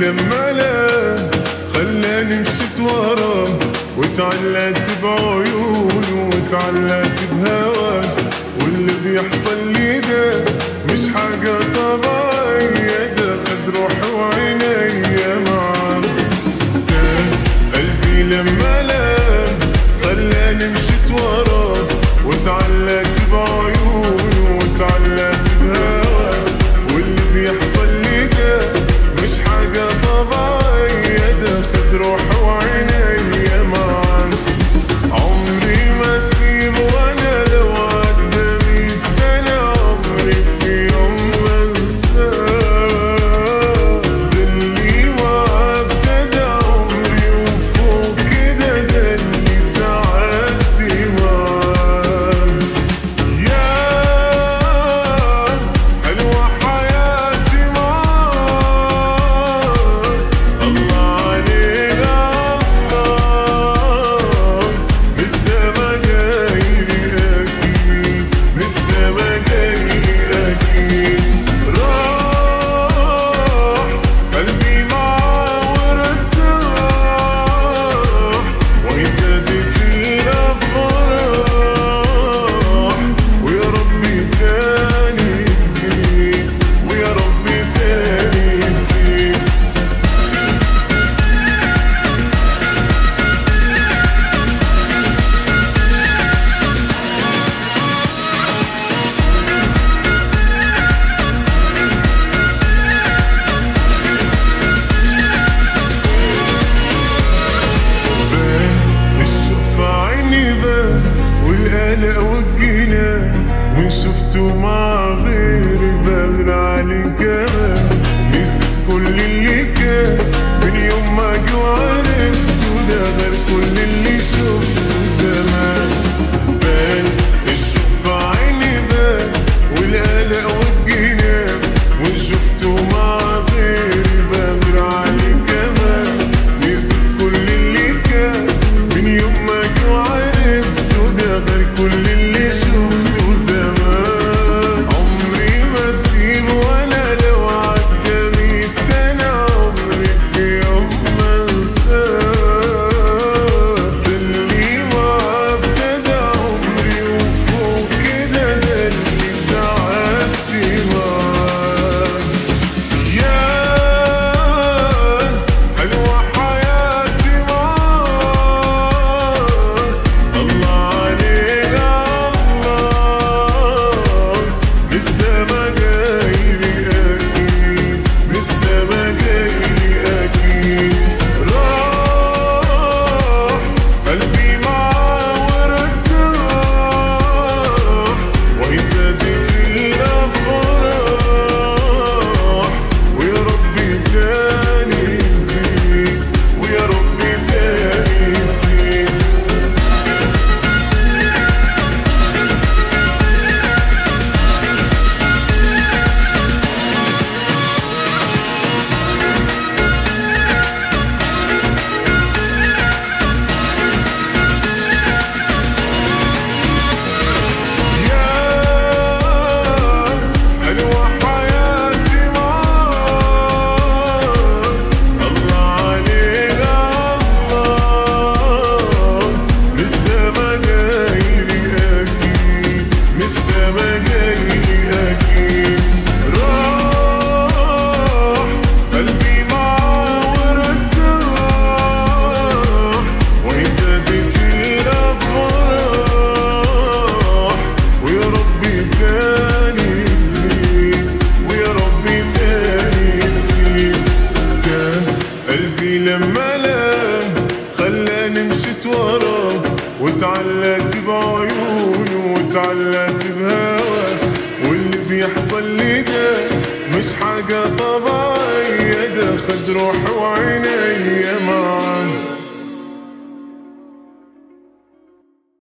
لما لا خلاني مشيت وراه وتعلقت بعيونه وتعلقت بهواه واللي بيحصل لي ده مش حاجة طبيعية ده خد روحي وعينيا معاه ده قلبي لما لا خلاني مشيت وراه وتعلقت بعيونه وتعلقت بهواه واللي بيحصل لي ده مش حاجة طبيعية ده خد روحي وعينيا معاه عمري ما اسيب وانا لو عدى مية سنة عمري في يوم ما انساه ده اللي معاه ابتدى عمري وفوق كده ده اللي سعادتي معاه يا حلوة حياتي معاك الله عليك الله لسه ما جايلي أكيد لسه ما جايلي أكيد راح قلبي معاه وارتاح وهي زادت الأفراح ويا ربي تاني تزيد ويا ربي تاني تزيد بان الشوف عيني بان والقلق والجنان وان شفته مع غيري بغير علي كمان نسيت كل اللي كان من يوم ما جه وعرفته ده غير كل اللي شفته زمان بان الشوف عيني بان والقلق والجنان وان شفته مع غيري بغير علي كمان نسيت كل اللي كان من يوم ما جه وعرفته ده غير كل اللي شفته زمان عمري ما اسيب ولا لو عدى مية سنة عمري في يوم ما انساه ده اللي معاه ابتدى عمري وفوق كده ده اللي سعادتي معاه يا حلوة حياتي معاك الله عليك الله لسه ما جايلي أكيد لسه ما جايلي أكيد راح قلبي معاه وارتاح وهي زادت الأفراح ويا ربي تاني تزيد ويا ربي تاني تزيد يا حلوة حياتي معاك الله عليك الله لسه ما جايلي أكيد لسه ما جايلي أكيد راح قلبي معاه وارتاح وهي زادت الأفراح ويا ربي تاني تزيد ويا ربي تاني تزيد كان قلبي لما لام خلاني مشيت وراه وتعلقت بعيونه وتعلقت بهواه واللي بيحصل لي ده مش حاجة طبيعية ده خد روحي وعينيا معاه